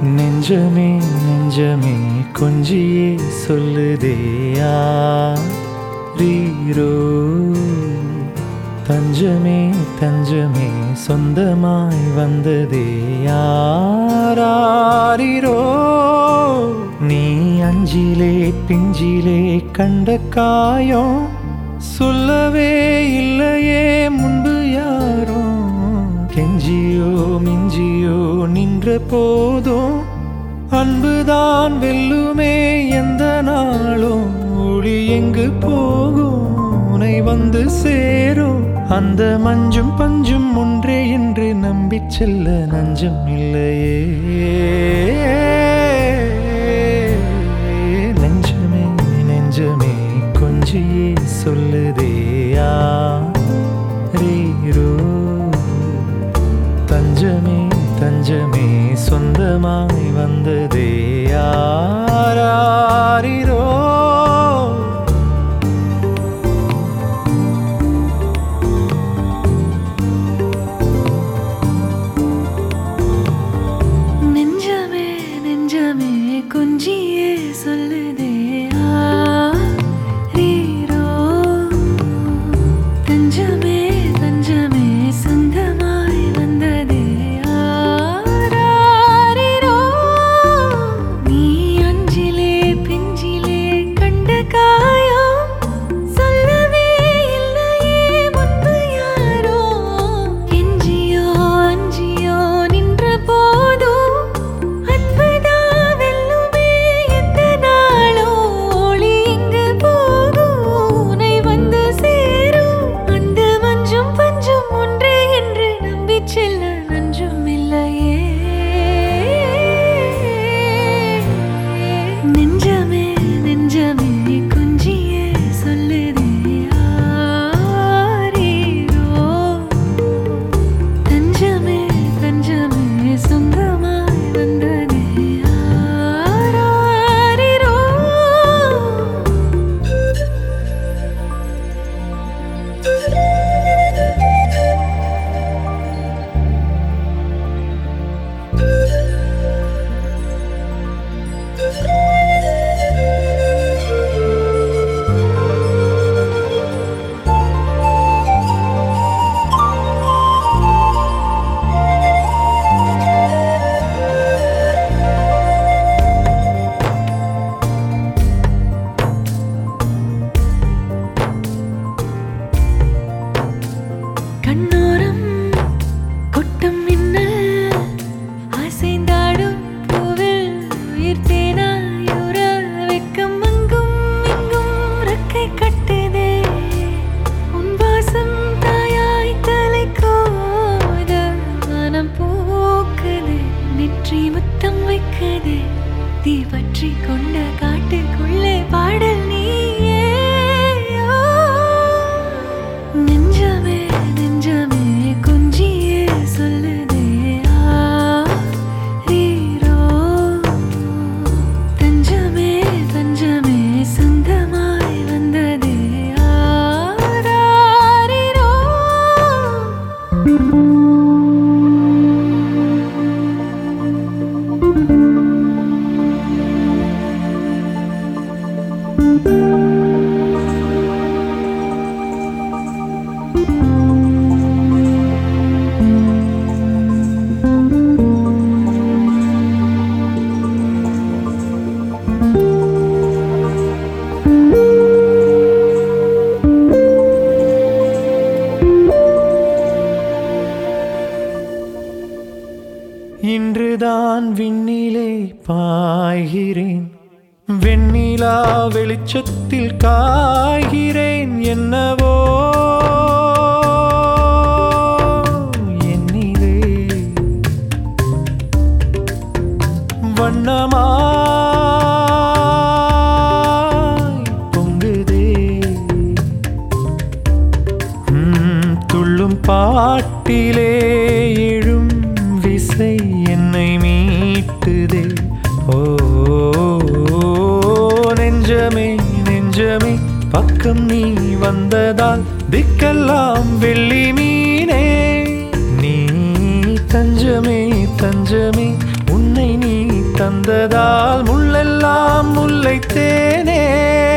நெஞ்சமே நெஞ்சமே கொஞ்சியே சொல்லுதேயா ரீரோ தஞ்சமே தஞ்சமே சொந்தமாய் வந்ததே யாரோ நீ அஞ்சிலே பிஞ்சிலே கண்ட காயம் சொல்லவே இல்லையே முன்பு யாரோ கெஞ்சியோ மிஞ்சியோ நின்ற போதும் அன்புதான் வெல்லுமே எந்த நாளும் ஒளி எங்கு போகும் உனை வந்து சேரும் அந்த மஞ்சும் பஞ்சும் ஒன்றே என்று நம்பிச் செல்ல நஞ்சம் இல்லையே நெஞ்சமே நெஞ்சமே கொஞ்சியே சொல்லுதேயா ரீரோ தஞ்சமே தஞ்சமே சொந்தமாய் வந்ததே யாரோ நெஞ்சமே நெஞ்சமே கொஞ்சியே சொல்லுதே ஆ, ரீரோ. தஞ்சமே தஞ்சமே சொந்தமாய் வந்ததே ஆராரிரோ. நீ அஞ்சிலே பிஞ்சிலே கண்ட காயம் சொல்லவே இல்லையே முன்பு யாரோ கெஞ்சியோ அஞ்சியோ நின்ற போதும் அன்புதா வெல்லுமே எந்த நாளோ ஒளி எங்கு போகும் உனை வந்து சேரும் அந்த மஞ்சும் பஞ்சும் ஒன்றே என்று நம்பிச் செல்ல நஞ்சும் இல்லையே நெஞ்சமே நெஞ்சமே கொஞ்சியே சொல்லுதே ஆரீரோ தஞ்சமே தஞ்சமே சொந்தமாய் வந்ததே ஆராரிரோ கண்ணோரம் கொட்டும் மின்னல் அசைந்தாடும் பூவில் உயிர்த்தேனாயுற வெக்கம் அங்கும் இங்கும் ரெக்கை கட்டுதே உன் வாசம் தாயாய் தலை கோத மனம் பூக்குதே நெற்றி முத்தம் வைக்குதே தீ பற்றி கொண்ட காட்டுக்குள்ளே பாடல் நீயே ஓ. நெஞ்சமே நெஞ்சமே கொஞ்சியே சொல்லுதே ஆரீரோ தஞ்சமே தஞ்சமே சொந்தமாய் வந்ததே ஆராரிரோ இன்றுதான் விண்ணிலே பாய்கிறேன் வெண்ணிலா வெளிச்சத்தில் காய்கிறேன் என்னவோ என்னிலே வண்ணமாய் பொங்குதே ம், துள்ளும் பாட்டிலே எழும் விசை என்னை மீட்டுதே ஓ நெஞ்சமே நெஞ்சமே பக்கம் நீ வந்ததால் திக்கெல்லாம் வெள்ளி மீனே நீ தஞ்சமே தஞ்சமே உன்னை நீ தந்ததால் முள்ளெல்லாம் முல்லை தேனே